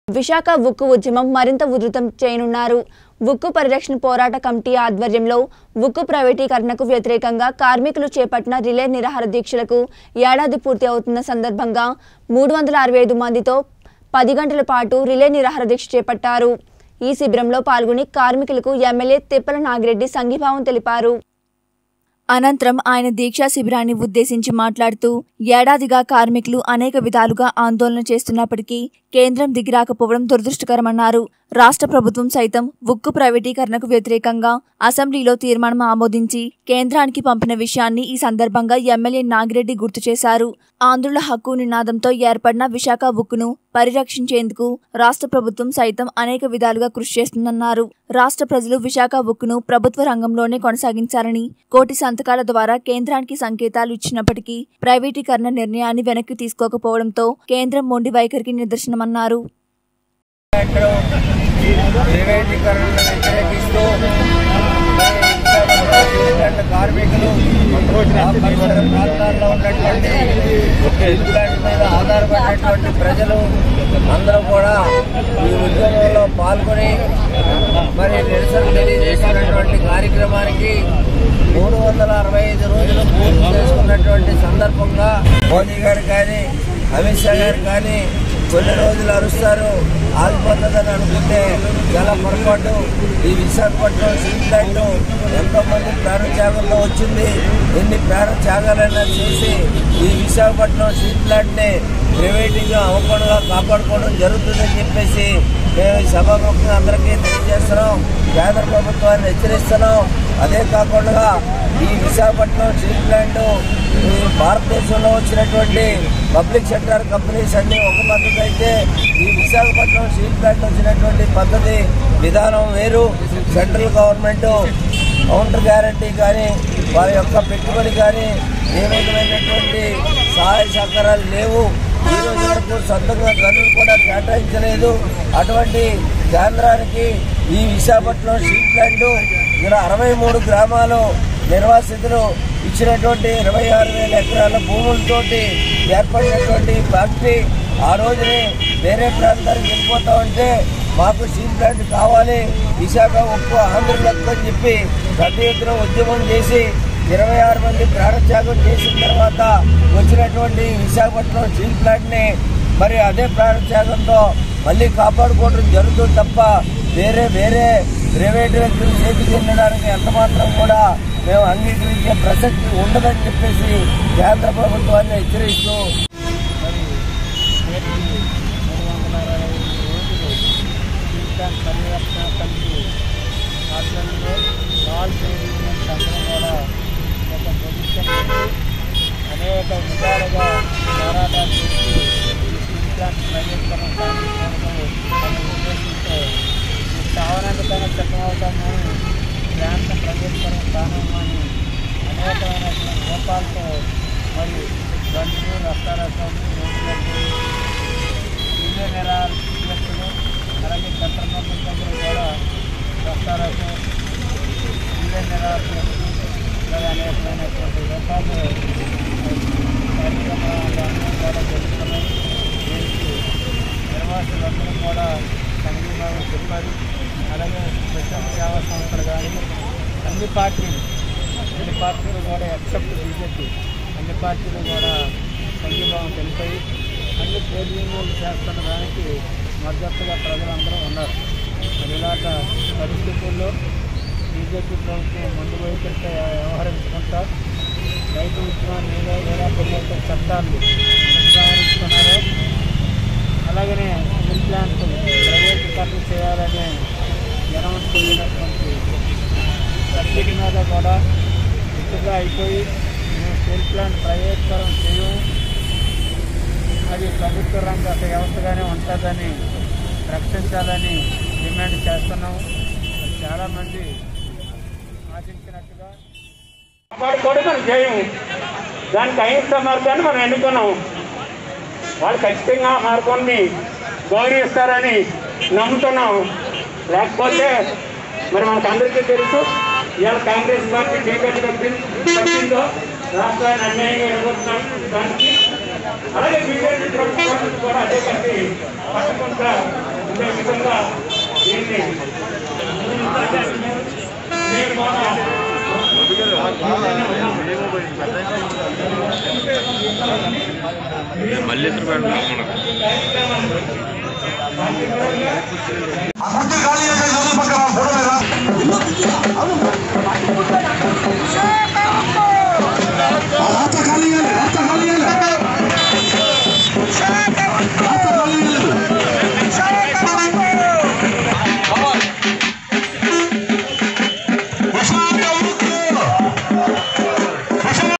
విశాఖ ఉక్కు ఉద్యమం మరింత ఉధృతం చేయనున్నారు ఉక్కు పరిరక్షణ పోరాట కమిటీ ఆధ్వర్యంలో ఉక్కు ప్రైవేటీకరణకు వ్యతిరేకంగా కార్మికులు చేపట్టిన రిలే నిరాహార దీక్షలకు ఏడాది పూర్తి అవుతున్న సందర్భంగా మూడు వందల అరవై ఐదు మందితో పది గంటల పాటు రిలే నిరాహార దీక్ష చేపట్టారు ఈ శిబిరంలో పాల్గొని కార్మికులకు ఎమ్మెల్యే తిప్పల నాగిరెడ్డి సంఘీభావం తెలిపారు అనంతరం ఆయన దీక్షా శిబిరాన్ని ఉద్దేశించి మాట్లాడుతూ ఏడాదిగా కార్మికులు అనేక విధాలుగా ఆందోళన చేస్తున్నప్పటికీ కేంద్రం దిగిరాకపోవడం దురదృష్టకరమన్నారు రాష్ట్ర ప్రభుత్వం సైతం ఉక్కు ప్రైవేటీకరణకు వ్యతిరేకంగా అసెంబ్లీలో తీర్మానం ఆమోదించి కేంద్రానికి పంపిన విషయాన్ని ఈ సందర్భంగా ఎమ్మెల్యే నాగిరెడ్డి గుర్తు చేశారు ఆంధ్రుల హక్కు నినాదంతో ఏర్పడిన విశాఖ ఉక్కును పరిరక్షించేందుకు రాష్ట్ర ప్రభుత్వం సైతం అనేక విధాలుగా కృషి చేస్తుందన్నారు రాష్ట్ర ప్రజలు విశాఖ ఉక్కును ప్రభుత్వ రంగంలోనే కొనసాగించాలని కోటి సంతకాల ద్వారా కేంద్రానికి సంకేతాలు ఇచ్చినప్పటికీ ప్రైవేటీకరణ నిర్ణయాన్ని వెనక్కి తీసుకోకపోవడంతో కేంద్రం మొండి వైఖరికి నిదర్శనమన్నారు ప్రైవేటీకరణను వ్యతిరేకిస్తూ ఇటువంటి కార్మికులు ఆ పరిసర ప్రాంతాల్లో ఉన్నటువంటి ఇట్లాంటి మీద ఆధారపడినటువంటి ప్రజలు అందరూ కూడా ఈ ఉద్యమంలో పాల్గొని మరి నిరసన తెలియజేసినటువంటి కార్యక్రమానికి మూడు వందల అరవై ఐదు రోజులు పూర్తి చేసుకున్నటువంటి సందర్భంగా మోదీ గారు కానీ అమిత్ షా గారు కానీ కొన్ని రోజులు అరుస్తారు ఆగిపోతుందని అనుకుంటే చాలా పొరపాటు ఈ విశాఖపట్నం స్టీల్ ప్లాంట్ ఎంతో మంది ప్రాణత్యాగంలో వచ్చింది ఎన్ని ప్రాణత్యాగాలైనా చేసి ఈ విశాఖపట్నం స్టీల్ ప్లాంట్ ని ప్రైవేటీగా అవ్వకుండా కాపాడుకోవడం జరుగుతుందని చెప్పేసి మేము ఈ సభాముఖంగా అందరికీ తెలియజేస్తున్నాం కేంద్ర ప్రభుత్వాన్ని హెచ్చరిస్తున్నాం అదే కాకుండా ఈ విశాఖపట్నం స్టీల్ ప్లాంట్ ఈ భారతదేశంలో వచ్చినటువంటి పబ్లిక్ సెక్టర్ కంపెనీస్ అన్ని ఒక పద్ధతి అయితే ఈ విశాఖపట్నం స్టీల్ ప్లాంట్ వచ్చినటువంటి పద్ధతి విధానం వేరు సెంట్రల్ గవర్నమెంట్ కౌంటర్ గ్యారంటీ కానీ వారి యొక్క పెట్టుబడి కానీ ఏ విధమైనటువంటి సహాయ సహకారాలు లేవు ఈ రోజు వరకు సొంతంగా గనులు కూడా కేటాయించలేదు అటువంటి కేంద్రానికి ఈ విశాఖపట్నం స్టీల్ ప్లాంట్ ఇక్కడ అరవై మూడు గ్రామాలు నిర్వాసితులు ఇచ్చినటువంటి ఇరవై ఆరు వేల ఎకరాల భూములతోటి ఏర్పడినటువంటి ఫ్యాక్టరీ ఆ రోజుని వేరే ప్రాంతానికి వెళ్ళిపోతా ఉంటే మాకు స్టీల్ ప్లాంట్ కావాలి విశాఖ ఉప్పు ఆంధ్రులకు అని చెప్పి పెద్ద ఎత్తున ఉద్యమం చేసి ఇరవై ఆరు మంది ప్రాణత్యాగం చేసిన తర్వాత వచ్చినటువంటి విశాఖపట్నం స్టీల్ ప్లాంట్ ని మరి అదే ప్రాణత్యాగంతో మళ్ళీ కాపాడుకోవడం జరుగుతుంది తప్ప వేరే వేరే ప్రైవేట్ వ్యక్తులు చేతి చెందడానికి ఎంత మాత్రం కూడా మేము అంగీకరించే ప్రసక్తి ఉండదని చెప్పేసి కేంద్ర ప్రభుత్వాన్ని హెచ్చరిస్తూ మరి నేటికి మూడు వందల అరవై ఐదు రోజులు శ్రీకాంత్ పరిరక్షణ కమిటీ ఆధ్వర్యంలో ఆల్ ట్రేడ్ యూనియన్స్ అందరం కూడా ఒక పొజిషన్ పెట్టి అనేక విధాలుగా పోరాటాలు చేసి ఈ శ్రీకాంత్ ప్రైవేటీకరణ సాధించడంలో అనే ఉద్దేశంతో ఈ స్థావరానికైనా సిద్ధమవుతాము ప్రాంతం ప్రైవేటీకరణ స్థానమని అనేకమైనటువంటి లోపాలతో మరి బండ్లు రస్తారసం రోడ్లకు సీనియర్ నిరాశలు అలాగే సెంట్రల్ గవర్నమెంట్ దగ్గర కూడా రస్తారసం సీనియర్ నిరాశలు అలాగే అనేకమైనటువంటి లోపాలు కార్యక్రమాలు అన్నీ కూడా జరుగుతున్నాయి దీనికి నిర్వాసులందరూ కూడా సంఘీభావం చెప్పారు అలాగే స్పెషల్ సేవా సంస్థలు కానీ అన్ని పార్టీలు అన్ని పార్టీలు కూడా ఎక్సెప్ట్ బీజేపీ అన్ని పార్టీలు కూడా సంఘీభావం తెలిపాయి అన్ని ట్రేడ్ యూనియన్లు చేస్తున్న దానికి మద్దతుగా ప్రజలందరూ ఉన్నారు మరి ఇలాంటి పరిస్థితుల్లో బీజేపీ ప్రభుత్వం ముందు వైఖరితో వ్యవహరించుకుంటా రైతు ఉద్యమాన్ని ఏదో వేరే కొన్ని చట్టాలు వ్యవహరించుకున్నారో అలాగనే స్టీల్ ప్లాంట్ ప్రైవేటీకరణ చేయాలనే జనం చేసినటువంటి సబ్సిడీ మీద కూడా ఎక్కువగా అయిపోయి మేము స్టీల్ ప్లాంట్ ప్రైవేటీకరణ చేయము అది ప్రభుత్వ రంగ వ్యవస్థగానే ఉంటుందని రక్షించాలని డిమాండ్ చేస్తున్నాము మరి చాలామంది ఆశించినట్టుగా కాపాడుకోవడం మనం చేయము దానికి అహింస మార్గాన్ని మనం ఎన్నుకున్నాం వాళ్ళు ఖచ్చితంగా ఆ మార్గాన్ని గౌరవిస్తారని నమ్ముతున్నాం లేకపోతే మరి మనకు అందరికీ తెలుసు ఇవాళ కాంగ్రెస్ పార్టీ టికెట్ పట్టిందో రాష్ట్రాన్ని అన్యాయంగా ఎదుర్కొంటున్నాం దానికి అలాగే బీజేపీ ప్రభుత్వం కూడా అదే కట్టి పట్టకుండా ఉండే విధంగా దీన్ని మీరు కూడా ఆ కుర్చీ ఖాళీ చేసే చదువు పక్కన ఫోటో